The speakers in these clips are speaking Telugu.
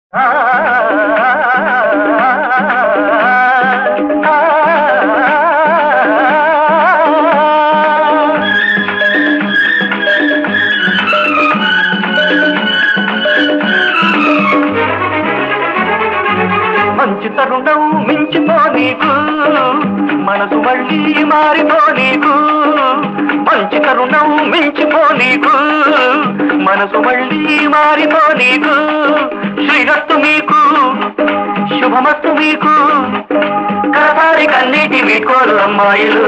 మంచి తరుణం మించిపో నీకు మనసు మళ్ళీ మారిపో నీకు మంచి తరుణం మించిపో నీకు మనసు మళ్ళీ మారిపో నీకు శ్రీరస్తు మీకు శుభమస్తు మీకు కరతారి కన్నీటి మీకోరు అమ్మాయిలు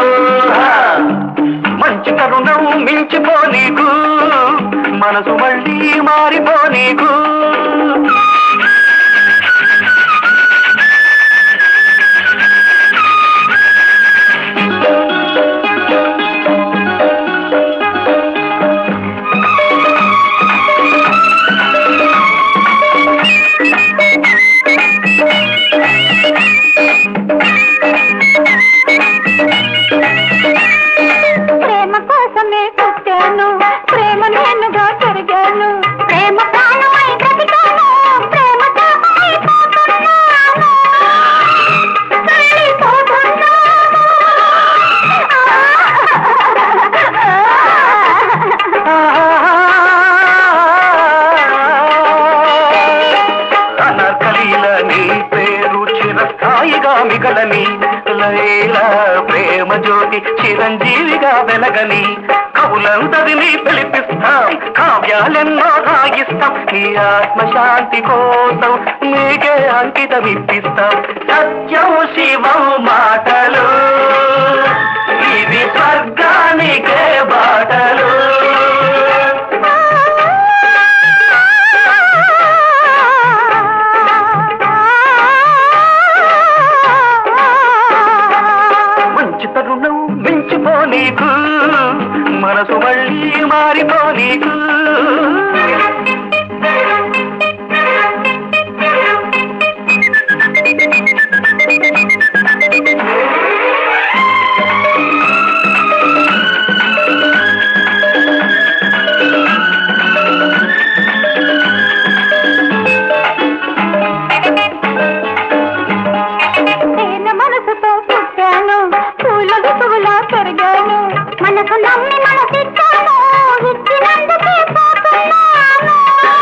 మంచి తరుణం మించిపో నీకు మనసు మళ్ళీ మారిపో నీకు ప్రేమ కోసమే పుట్టాను ప్రేమ నేనుగా పెరిగాను ప్రేమ ప్రాణమై బ్రతికాను ప్రేమ శాపమై పోతున్నాను అనర్కలీల నీ పేరు చిరస్థాయిగా మిగలని లైల ప్రేమ జ్యోతి చిరంజీవిగా వెలగని కవులందరినీ పిలిపిస్తాం కావ్యాలెన్నో రాగిస్తాం నీ ఆత్మశాంతి కోసం నీకే అంకితం ఇప్పిస్తాం సత్యం శివం మాటలు ఇది స్వర్గానికే బాటలు మంచి తరుణం మించిపో నీకు మనసు మళ్ళీ మారిపో నీకు తేనె మనసుతో పుట్టాను పూల ఋతువులా పెరిగాను మనసు నమ్మి మనసిచ్చాను ఇచ్చినందుకే పోతున్నాను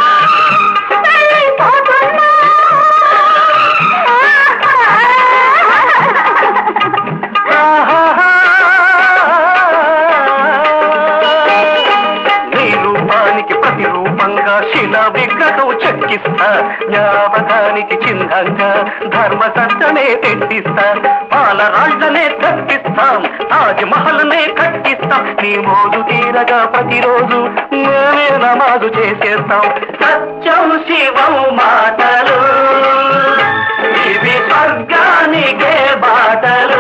నీ రూపానికి ప్రతిరూపంగా శిలా విగ్రహం చెక్కిస్తా జ్ఞాపకానికి చిహ్నంగా ధర్మ సత్యమే తెట్టిస్తా పాలరాళ్లనే కట్టిస్తాం తాజ్ మహల్నే కట్టిస్తాం నీ మోజు తీరగా ప్రతిరోజు మేమే నమాజు చేసేస్తాం సత్యం శివం మాటలు ఇవి స్వర్గానికే బాటలు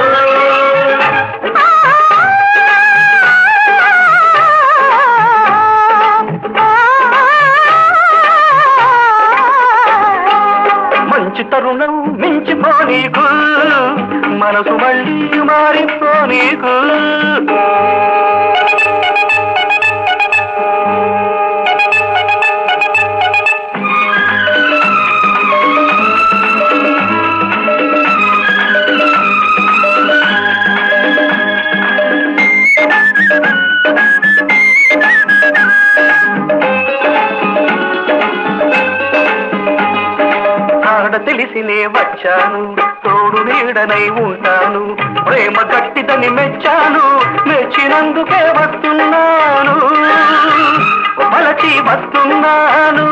మంచి తరుణం మించిపో నీకు మనసు మళ్ళీ మారిపో నీకు ఆడ తెలిసినే వచ్చాను తోడు నీడనై ఉంటాను ప్రేమ గట్టిదని మెచ్చాను మెచ్చినందుకే వస్తున్నాను మలచి వస్తున్నాను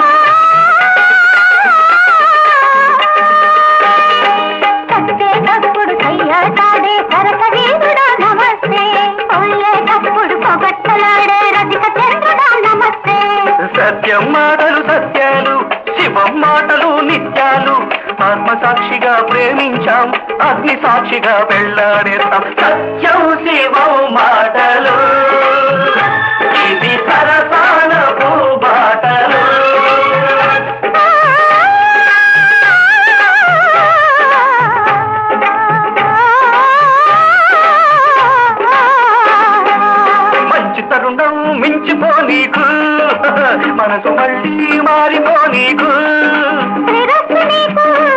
కట్టేటప్పుడు కయ్యాటాడే సరస వీరుడా నమస్తే పోయేటప్పుడు పొగట్టలాడే రసిక చంద్రుడా నమస్తే సత్యం మాటలు సత్యాలు శివం మాటలు నిత్యాలు ఆత్మ సాక్షిగా ప్రేమించాం అగ్ని సాక్షిగా వెళ్ళాడేస్తాం సత్యం శివం మాటలు ఇది సరసాల బాటలు మంచి తరుణం మించిపో నీకు మనసు మళ్ళీ మారిపో నీకు శ్రీరస్తు నీకు